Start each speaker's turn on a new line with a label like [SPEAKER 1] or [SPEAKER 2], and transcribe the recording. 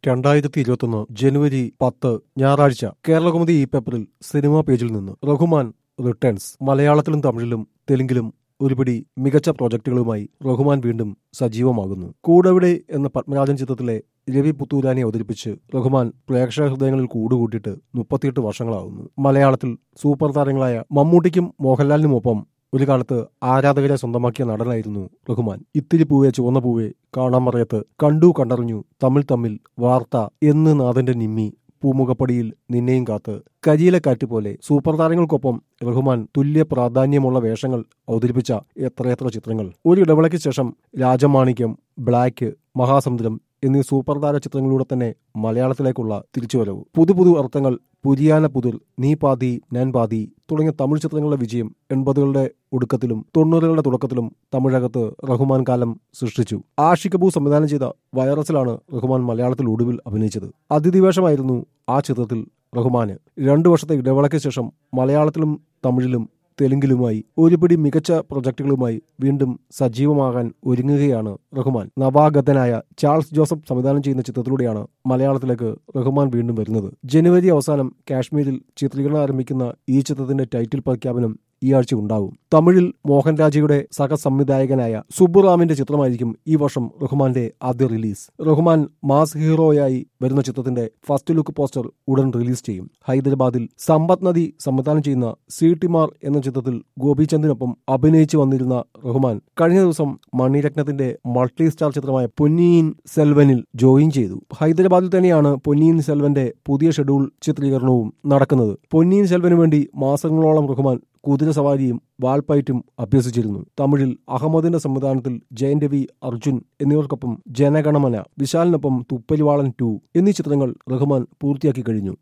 [SPEAKER 1] രണ്ടായിരത്തി ഇരുപത്തൊന്ന് ജനുവരി പത്ത് ഞായറാഴ്ച കേരളകൗമുദി ഈ പേപ്പറിൽ സിനിമാ പേജിൽ നിന്ന് റഹ്മാൻ റിട്ടേൺസ് മലയാളത്തിലും തമിഴിലും തെലുങ്കിലും ഒരുപിടി മികച്ച പ്രോജക്റ്റുകളുമായി റഹ്മാൻ വീണ്ടും സജീവമാകുന്നു കൂടെവിടെ എന്ന പത്മരാജൻ ചിത്രത്തിലെ രവി പുത്തൂരാനെ അവതരിപ്പിച്ച് റഹ്മാൻ പ്രേക്ഷക ഹൃദയങ്ങളിൽ കൂടുകൂട്ടിയിട്ട് മുപ്പത്തിയെട്ട് വർഷങ്ങളാകുന്നു മലയാളത്തിൽ സൂപ്പർ താരങ്ങളായ മമ്മൂട്ടിക്കും മോഹൻലാലിനുമൊപ്പം ഒരു കാലത്ത് ആരാധകരെ സ്വന്തമാക്കിയ നടനായിരുന്നു റഹ്മാൻ ഇത്തിരി പൂവേ ചുവന്ന പൂവേ കാണാൻ മറയത്ത് കണ്ടു കണ്ടറിഞ്ഞു തമ്മിൽ തമ്മിൽ വാർത്ത എന്ന് നാഥന്റെ നിമ്മി പൂമുഖപ്പടിയിൽ നിന്നെയും കാത്ത് കരിയിലെ കാറ്റ് പോലെ സൂപ്പർ താരങ്ങൾക്കൊപ്പം റഹ്മാൻ തുല്യ പ്രാധാന്യമുള്ള വേഷങ്ങൾ അവതരിപ്പിച്ച എത്രയെത്ര ചിത്രങ്ങൾ ഒരു ഇടവേളയ്ക്ക് ശേഷം രാജമാണിക്യം ബ്ലാക്ക് മഹാസമുദ്രം എന്നീ സൂപ്പർ താര ചിത്രങ്ങളിലൂടെ തന്നെ മലയാളത്തിലേക്കുള്ള തിരിച്ചുവരവ് പുതു പുതു അർത്ഥങ്ങൾ പുരിയാന പുതിർ നീ പാതി ഞാൻ പാതി തുടങ്ങിയ തമിഴ് ചിത്രങ്ങളുടെ വിജയം എൺപതുകളുടെ ഒടുക്കത്തിലും തൊണ്ണൂറുകളുടെ തുടക്കത്തിലും തമിഴകത്ത് റഹ്മാൻ കാലം സൃഷ്ടിച്ചു ആഷിക് കപൂർ സംവിധാനം ചെയ്ത വൈറസിലാണ് റഹ്മാൻ മലയാളത്തിൽ ഒടുവിൽ അഭിനയിച്ചത് അതിഥിവേഷമായിരുന്നു ആ ചിത്രത്തിൽ റഹ്മാന് രണ്ടു വർഷത്തെ ഇടവേളയ്ക്ക് ശേഷം മലയാളത്തിലും തമിഴിലും തെലുങ്കിലുമായി ഒരുപിടി മികച്ച പ്രൊജക്ടുകളുമായി വീണ്ടും സജീവമാകാൻ ഒരുങ്ങുകയാണ് റഹ്മാൻ നവാഗതനായ ചാൾസ് ജോസഫ് സംവിധാനം ചെയ്യുന്ന ചിത്രത്തിലൂടെയാണ് മലയാളത്തിലേക്ക് റഹ്മാൻ വീണ്ടും വരുന്നത് ജനുവരി അവസാനം കാശ്മീരിൽ ചിത്രീകരണം ആരംഭിക്കുന്ന ഈ ചിത്രത്തിന്റെ ടൈറ്റിൽ പ്രഖ്യാപനം ഈ ആഴ്ച ഉണ്ടാവും തമിഴിൽ മോഹൻ രാജയുടെ സഹസംവിധായകനായ സുബ്ബുറാമിന്റെ ചിത്രമായിരിക്കും ഈ വർഷം റഹ്മാന്റെ ആദ്യ റിലീസ് റഹ്മാൻ മാസ് ഹീറോയായി വരുന്ന ചിത്രത്തിന്റെ ഫസ്റ്റ് ലുക്ക് പോസ്റ്റർ ഉടൻ റിലീസ് ചെയ്യും ഹൈദരാബാദിൽ സമ്പത്ത് നദി സംവിധാനം ചെയ്യുന്ന സി ടിമാർ എന്ന ചിത്രത്തിൽ ഗോപിചന്ദിനൊപ്പം അഭിനയിച്ചു വന്നിരുന്ന റഹ്മാൻ കഴിഞ്ഞ ദിവസം മണിരത്നത്തിന്റെ മൾട്ടി സ്റ്റാർ ചിത്രമായ പൊന്നിയിൻ സെൽവനിൽ ജോയിൻ ചെയ്തു ഹൈദരാബാദിൽ തന്നെയാണ് പൊന്നിയിൻ സെൽവന്റെ പുതിയ ഷെഡ്യൂൾ ചിത്രീകരണവും നടക്കുന്നത് പൊന്നിയിൻ സെൽവന് വേണ്ടി മാസങ്ങളോളം റഹ്മാൻ കുതിരസവാരിയും വാൾപ്പയറ്റും അഭ്യസിച്ചിരുന്നു തമിഴിൽ അഹമ്മദിന്റെ സംവിധാനത്തിൽ ജയൻ രവി അർജുൻ എന്നിവർക്കൊപ്പം ജനഗണമന വിശാലിനൊപ്പം തുപ്പലിവാളൻ ടു എന്നീ ചിത്രങ്ങൾ റഹ്മാൻ പൂർത്തിയാക്കി കഴിഞ്ഞു